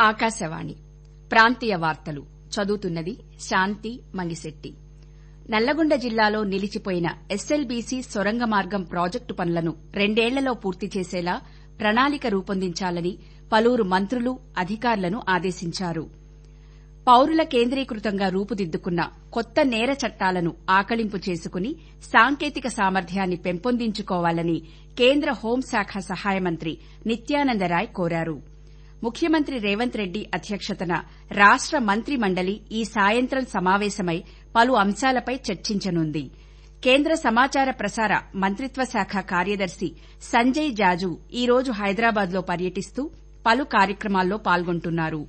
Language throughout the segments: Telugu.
ఆకాశవాణి ప్రాంతీయ వార్తలు చదువుతున్నది శాంతి మంగిశెట్టి నల్లగొండ జిల్లాలో నిలిచిపోయిన ఎస్ఎల్బీసీ సొరంగ మార్గం ప్రాజెక్టు పనులను రెండేళ్లలో పూర్తి చేసేలా ప్రణాళిక రూపొందించాలని పలువురు మంత్రులు అధికారులను ఆదేశించారు పౌరుల కేంద్రీకృతంగా రూపుదిద్దుకున్న కొత్త నేర చట్టాలను ఆకళింపు చేసుకుని సాంకేతిక సామర్థ్యాన్ని పెంపొందించుకోవాలని కేంద్ర హోంశాఖ సహాయ మంత్రి నిత్యానందరాయ్ కోరారు ముఖ్యమంత్రి రేవంత్ రెడ్డి అధ్యక్షతన రాష్ట మంత్రి మండలి ఈ సాయంత్రం సమావేశమై పలు అంశాలపై చర్చించనుంది కేంద్ర సమాచార ప్రసార మంత్రిత్వ శాఖ కార్యదర్శి సంజయ్ జాజు ఈ రోజు హైదరాబాద్లో పర్యటిస్తూ పలు కార్యక్రమాల్లో పాల్గొంటున్నారు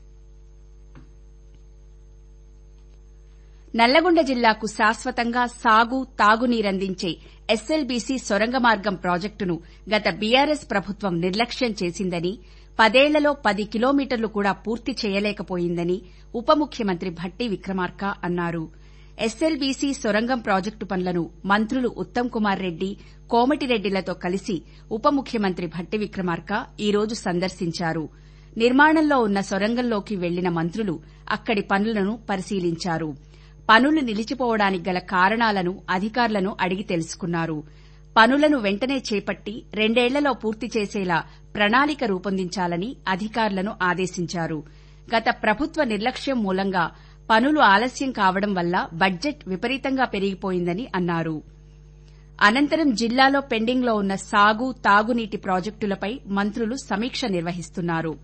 నల్లగొండ జిల్లాకు శాశ్వతంగా సాగు తాగునీరందించే ఎస్ఎల్బీసీ సొరంగ మార్గం ప్రాజెక్టును గత బీఆర్ఎస్ ప్రభుత్వం నిర్లక్ష్యం చేసిందని పదేళ్లలో పది కిలోమీటర్లు కూడా పూర్తి చేయలేకపోయిందని ఉప ముఖ్యమంత్రి భట్టి విక్రమార్క అన్నారు ఎస్ఎల్బీసీ సొరంగం ప్రాజెక్టు పనులను మంత్రులు ఉత్తమ్ కుమార్ రెడ్డి కోమటిరెడ్డిలతో కలిసి ఉప ముఖ్యమంత్రి భట్టి విక్రమార్క ఈ రోజు సందర్శించారు నిర్మాణంలో ఉన్న సొరంగంలోకి వెళ్లిన మంత్రులు అక్కడి పనులను పరిశీలించారు పనులు నిలిచిపోవడానికి గల కారణాలను అధికారులను అడిగి తెలుసుకున్నారు పనులను వెంటనే చేపట్టి రెండేళ్లలో పూర్తి చేసేలా ప్రణాళిక రూపొందించాలని అధికారులను ఆదేశించారు గత ప్రభుత్వ నిర్లక్ష్యం మూలంగా పనులు ఆలస్యం కావడం వల్ల బడ్జెట్ విపరీతంగా పెరిగిపోయిందని అన్నారు అనంతరం జిల్లాలో పెండింగ్లో ఉన్న సాగు తాగునీటి ప్రాజెక్టులపై మంత్రులు సమీక్ష నిర్వహిస్తున్నారు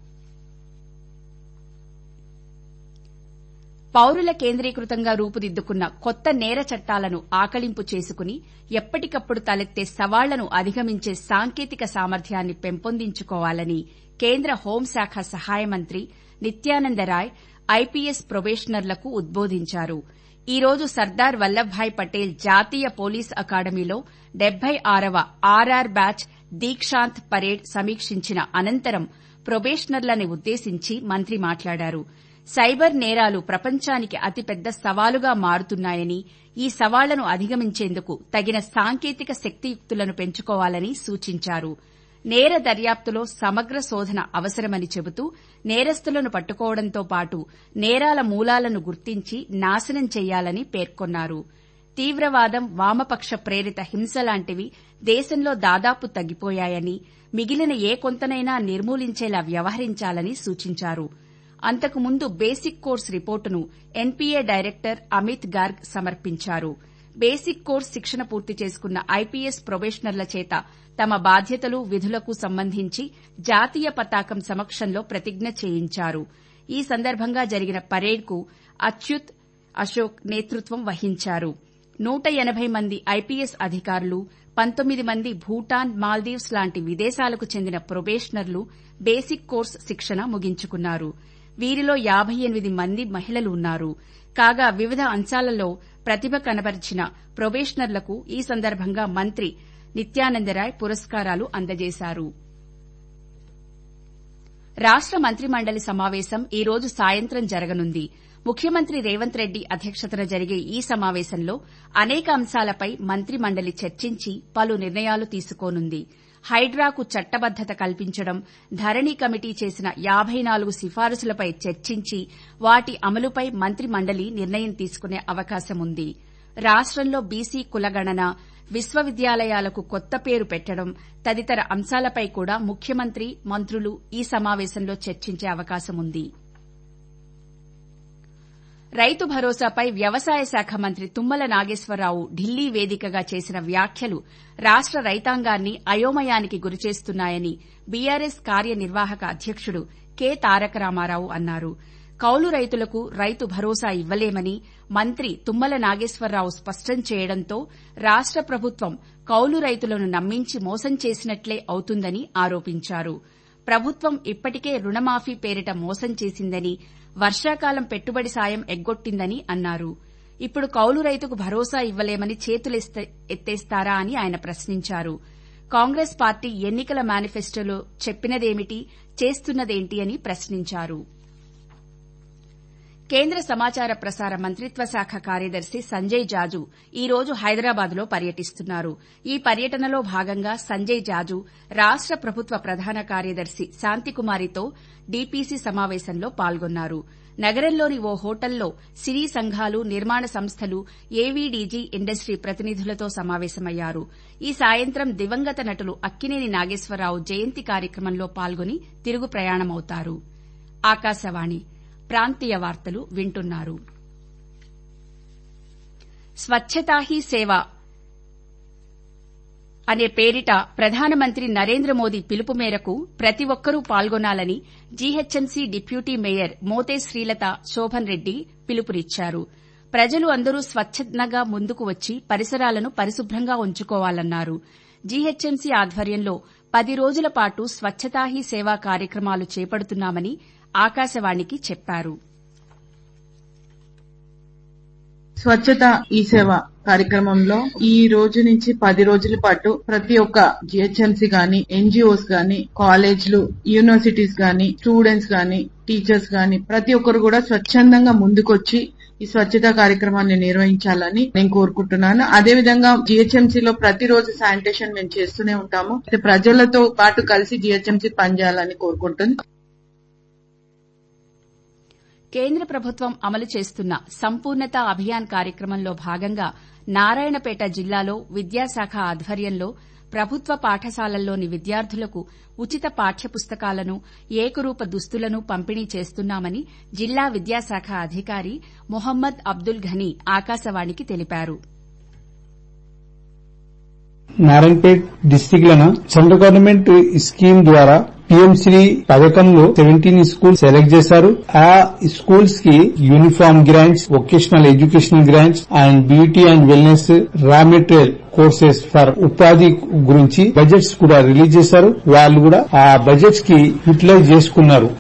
పౌరుల కేంద్రీకృతంగా రూపుదిద్దుకున్న కొత్త నేర చట్టాలను ఆకళింపు చేసుకుని ఎప్పటికప్పుడు తలెత్తే సవాళ్లను అధిగమించే సాంకేతిక సామర్థ్యాన్ని పెంపొందించుకోవాలని కేంద్ర హోంశాఖ సహాయ మంత్రి నిత్యానందరాయ్ ఐపీఎస్ ప్రొబేషనర్లకు ఉద్బోధించారు ఈ రోజు సర్దార్ వల్లభాయ్ పటేల్ జాతీయ పోలీస్ అకాడమీలో డెబ్బై ఆరవ ఆర్ఆర్ బ్యాచ్ దీక్షాంత్ పరేడ్ సమీక్షించిన అనంతరం ప్రొబేషనర్లను ఉద్దేశించి మంత్రి మాట్లాడారు సైబర్ నేరాలు ప్రపంచానికి అతిపెద్ద సవాలుగా మారుతున్నాయని ఈ సవాళ్లను అధిగమించేందుకు తగిన సాంకేతిక శక్తియుక్తులను పెంచుకోవాలని సూచించారు నేర దర్యాప్తులో సమగ్ర శోధన అవసరమని చెబుతూ నేరస్తులను పట్టుకోవడంతో పాటు నేరాల మూలాలను గుర్తించి నాశనం చేయాలని పేర్కొన్నారు తీవ్రవాదం వామపక్ష ప్రేరిత హింస లాంటివి దేశంలో దాదాపు తగ్గిపోయాయని మిగిలిన ఏ కొంతనైనా నిర్మూలించేలా వ్యవహరించాలని సూచించారు అంతకుముందు బేసిక్ కోర్స్ రిపోర్టును ఎన్పీఏ డైరెక్టర్ అమిత్ గార్గ్ సమర్పించారు బేసిక్ కోర్స్ శిక్షణ పూర్తి చేసుకున్న ఐపీఎస్ ప్రొబేషనర్ల చేత తమ బాధ్యతలు విధులకు సంబంధించి జాతీయ పతాకం సమక్షంలో ప్రతిజ్ఞ చేయించారు ఈ సందర్భంగా జరిగిన పరేడ్కు అచ్యుత్ అశోక్ నేతృత్వం వహించారు నూట ఎనబై మంది ఐపీఎస్ అధికారులు పంతొమ్మిది మంది భూటాన్ మాల్దీవ్స్ లాంటి విదేశాలకు చెందిన ప్రొబేషనర్లు బేసిక్ కోర్స్ శిక్షణ ముగించుకున్నారు వీరిలో యాబై ఎనిమిది మంది మహిళలు ఉన్నారు కాగా వివిధ అంశాలలో ప్రతిభ కనబరిచిన ప్రొబేషనర్లకు ఈ సందర్భంగా మంత్రి నిత్యానందరాయ్ పురస్కారాలు అందజేశారు రాష్ట మంత్రిమండలి సమావేశం ఈ రోజు సాయంత్రం జరగనుంది ముఖ్యమంత్రి రేవంత్ రెడ్డి అధ్యక్షతన జరిగే ఈ సమావేశంలో అనేక అంశాలపై మంత్రిమండలి చర్చించి పలు నిర్ణయాలు తీసుకోనుంది హైడ్రాకు చట్టబద్దత కల్పించడం ధరణి కమిటీ చేసిన యాబై నాలుగు సిఫారసులపై చర్చించి వాటి అమలుపై మంత్రి మండలి నిర్ణయం తీసుకునే అవకాశముంది రాష్టంలో బీసీ కులగణన విశ్వవిద్యాలయాలకు కొత్త పేరు పెట్టడం తదితర అంశాలపై కూడా ముఖ్యమంత్రి మంత్రులు ఈ సమావేశంలో చర్చించే అవకాశముంది రైతు భరోసాపై వ్యవసాయ శాఖ మంత్రి తుమ్మల నాగేశ్వరరావు ఢిల్లీ వేదికగా చేసిన వ్యాఖ్యలు రాష్ట రైతాంగాన్ని అయోమయానికి గురిచేస్తున్నాయని బీఆర్ఎస్ కార్యనిర్వాహక అధ్యకుడు కె తారక రామారావు అన్నారు కౌలు రైతులకు రైతు భరోసా ఇవ్వలేమని మంత్రి తుమ్మల నాగేశ్వరరావు స్పష్టం చేయడంతో రాష్ట ప్రభుత్వం కౌలు రైతులను నమ్మించి మోసం చేసినట్లే అవుతుందని ఆరోపించారు ప్రభుత్వం ఇప్పటికే రుణమాఫీ పేరిట మోసం చేసిందని వర్షాకాలం పెట్టుబడి సాయం ఎగ్గొట్టిందని అన్నారు ఇప్పుడు కౌలు రైతుకు భరోసా ఇవ్వలేమని చేతులెత్తేస్తారా అని ఆయన ప్రశ్నించారు కాంగ్రెస్ పార్టీ ఎన్నికల మేనిఫెస్టోలో చెప్పినదేమిటి చేస్తున్నదేంటి అని ప్రశ్నించారు కేంద్ర సమాచార ప్రసార మంత్రిత్వ శాఖ కార్యదర్శి సంజయ్ జాజు ఈ రోజు హైదరాబాద్లో పర్యటిస్తున్నారు ఈ పర్యటనలో భాగంగా సంజయ్ జాజు రాష్ట ప్రభుత్వ ప్రధాన కార్యదర్శి శాంతికుమారితో డీపీసీ సమావేశంలో పాల్గొన్నారు నగరంలోని ఓ హోటల్లో సినీ సంఘాలు నిర్మాణ సంస్థలు ఏవీడీజీ ఇండస్ట్రీ ప్రతినిధులతో సమావేశమయ్యారు ఈ సాయంత్రం దివంగత నటులు అక్కినేని నాగేశ్వరరావు జయంతి కార్యక్రమంలో పాల్గొని తిరుగు ప్రయాణమవుతారు ఆకాశవాణి ప్రాంతీయ వార్తలు వింటున్నారు స్వచ్ఛతా హీ సేవ అనే పేరిట ప్రధానమంత్రి నరేంద్ర మోదీ పిలుపు మేరకు ప్రతి ఒక్కరూ పాల్గొనాలని GHMC deputy mayor Mothe Srilatha Shobhan Reddy పిలుపునిచ్చారు ప్రజలు అందరూ స్వచ్ఛందంగా ముందుకు వచ్చి పరిసరాలను పరిశుభ్రంగా ఉంచుకోవాలన్నారు జీహెచ్ఎంసీ ఆధ్వర్యంలో పది రోజుల పాటు స్వచ్ఛతా హీ సేవా కార్యక్రమాలు చేపడుతున్నామని ఆకాశవాణికి చెప్పారు స్వచ్ఛత ఈ సేవ కార్యక్రమంలో ఈ రోజు నుంచి పది రోజుల పాటు ప్రతి ఒక్క జిహెచ్ఎంసీ గాని ఎన్జిఓస్ గాని కాలేజ్లు యూనివర్సిటీస్ గాని స్టూడెంట్స్ గాని టీచర్స్ గాని ప్రతి ఒక్కరు కూడా స్వచ్ఛందంగా ముందుకొచ్చి ఈ స్వచ్ఛత కార్యక్రమాన్ని నిర్వహించాలని నేను కోరుకుంటున్నాను అదే విధంగా జిహెచ్ఎంసీలో ప్రతిరోజు శానిటేషన్ మేము చేస్తూనే ఉంటాము ప్రజలతో పాటు కలిసి జిహెచ్ఎంసీ పనిచేయాలని కోరుకుంటుంది కేంద్ర ప్రభుత్వం అమలు చేస్తున్న సంపూర్ణత అభియాన్ కార్యక్రమంలో భాగంగా నారాయణపేట జిల్లాలో విద్యాశాఖ ఆధ్వర్యంలో ప్రభుత్వ పాఠశాలల్లోని విద్యార్థులకు ఉచిత పాఠ్యపుస్తకాలను ఏకరూప దుస్తులను పంపిణీ చేస్తున్నామని జిల్లా విద్యాశాఖ అధికారి మొహమ్మద్ అబ్దుల్ ఘనీ ఆకాశవాణికి తెలిపారు నారాయణపేట్ డిస్టిక్ లను సెంట్రల్ గవర్నమెంట్ స్కీమ్ ద్వారా పీఎం శ్రీ పథకంలో సెవెంటీన్ స్కూల్స్ సెలెక్ట్ చేశారు ఆ స్కూల్స్ కి uniform grants vocational educational grants and beauty and wellness raw material courses for ఉపాధి గురించి బడ్జెట్స్ కూడా రిలీజ్ చేశారు వాళ్ళు కూడా ఆ బడ్జెట్స్ కి యూటిలైజ్ చేసుకున్నారు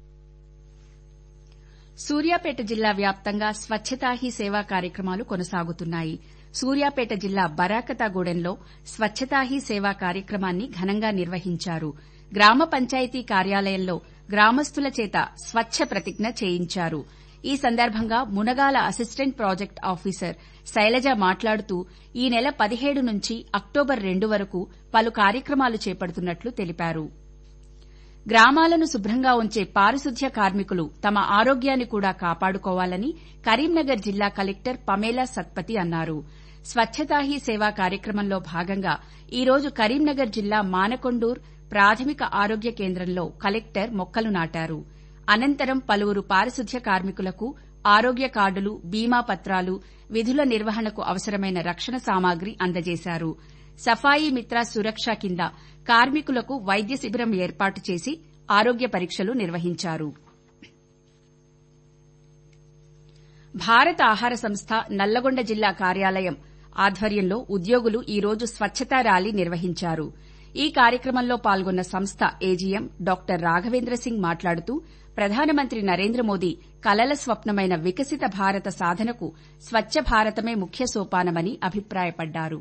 సూర్యాపేట జిల్లా వ్యాప్తంగా స్వచ్ఛతా హీ సేవా కార్యక్రమాలు కొనసాగుతున్నాయి సూర్యాపేట జిల్లా బరాకతాగూడెంలో స్వచ్ఛతా హీ సేవా కార్యక్రమాన్ని ఘనంగా నిర్వహించారు గ్రామ పంచాయతీ కార్యాలయంలో గ్రామస్తుల చేత స్వచ్ఛ ప్రతిజ్ఞ చేయించారు ఈ సందర్భంగా Munagala assistant project officer Shailaja మాట్లాడుతూ ఈ నెల పదిహేడు నుంచి అక్టోబర్ రెండు వరకు పలు కార్యక్రమాలు చేపడుతున్నట్లు తెలిపారు గ్రామాలను శుభ్రంగా ఉంచే పారిశుద్ధ్య కార్మికులు తమ ఆరోగ్యాన్ని కూడా కాపాడుకోవాలని కరీంనగర్ జిల్లా కలెక్టర్ పమేలా సత్పతి అన్నారు స్వచ్ఛతా హీ సేవా కార్యక్రమంలో భాగంగా ఈ రోజు కరీంనగర్ జిల్లా మానకొండూర్ ప్రాథమిక ఆరోగ్య కేంద్రంలో కలెక్టర్ మొక్కలు నాటారు అనంతరం పలువురు పారిశుద్ధ్య కార్మికులకు ఆరోగ్య కార్డులు బీమా పత్రాలు విధుల నిర్వహణకు అవసరమైన రక్షణ సామాగ్రి అందజేశారు సఫాయి మిత్ర సురక్ష కింద కార్మికులకు వైద్య శిబిరం ఏర్పాటు చేసి ఆరోగ్య పరీక్షలు నిర్వహించారు భారత ఆహార సంస్థ నల్లగొండ జిల్లా కార్యాలయం ఆధ్వర్యంలో ఉద్యోగులు ఈ రోజు స్వచ్ఛతా ర్యాలీ నిర్వహించారు ఈ కార్యక్రమంలో పాల్గొన్న సంస్థ ఏజీఎం డాక్టర్ రాఘవేంద్ర సింగ్ మాట్లాడుతూ ప్రధానమంత్రి నరేంద్ర మోదీ కలల స్వప్నమైన వికసిత భారత సాధనకు స్వచ్ఛ భారతమే ముఖ్య సోపానమని అభిప్రాయపడ్డారు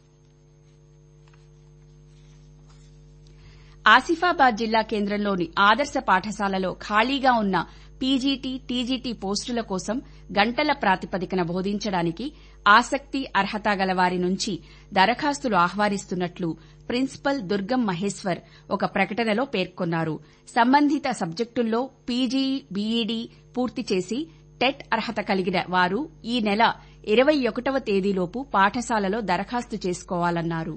ఆసిఫాబాద్ జిల్లా కేంద్రంలోని ఆదర్శ పాఠశాలలో ఖాళీగా ఉన్న పీజీటీ టీజీటీ పోస్టుల కోసం గంటల ప్రాతిపదికన బోధించడానికి ఆసక్తి అర్హత గల వారి నుంచి దరఖాస్తులు ఆహ్వానిస్తున్నట్లు ప్రిన్సిపల్ దుర్గం మహేశ్వర్ ఒక ప్రకటనలో పేర్కొన్నారు సంబంధిత సబ్జెక్టుల్లో పీజీ బీఈడీ పూర్తి చేసి టెట్ అర్హత కలిగిన వారు ఈ నెల ఇరవై ఒకటవ తేదీలోపు పాఠశాలలో దరఖాస్తు చేసుకోవాలన్నారు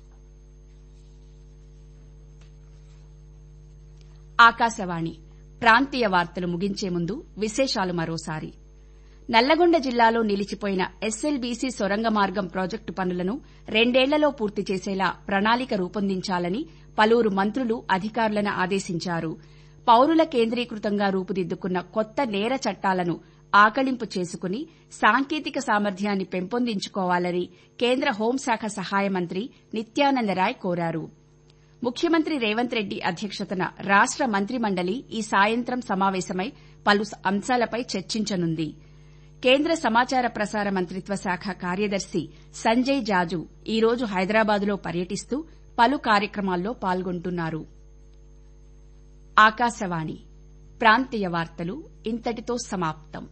ఆకాశవాణి ప్రాంతీయ వార్తలు ముగించే ముందు విశేషాలు మరోసారి నల్లగొండ జిల్లాలో నిలిచిపోయిన ఎస్ఎల్బీసీ సొరంగ మార్గం ప్రాజెక్టు పనులను రెండేళ్లలో పూర్తి చేసేలా ప్రణాళిక రూపొందించాలని పలువురు మంత్రులు అధికారులను ఆదేశించారు పౌరుల కేంద్రీకృతంగా రూపుదిద్దుకున్న కొత్త నేర చట్టాలను ఆకళింపు చేసుకుని సాంకేతిక సామర్థ్యాన్ని పెంపొందించుకోవాలని కేంద్ర హోంశాఖ సహాయ మంత్రి నిత్యానందరాయ్ కోరారు ముఖ్యమంత్రి రేవంత్ రెడ్డి అధ్యక్షతన రాష్ట మంత్రిమండలి ఈ సాయంత్రం సమావేశమై పలు అంశాలపై చర్చించనుంది కేంద్ర సమాచార ప్రసార మంత్రిత్వ శాఖ కార్యదర్శి సంజయ్ జాజు ఈ రోజు హైదరాబాద్లో పర్యటిస్తూ పలు కార్యక్రమాల్లో పాల్గొంటున్నారు ఆకాశవాణి ప్రాంతీయ వార్తలు ఇంతటితో సమాప్తం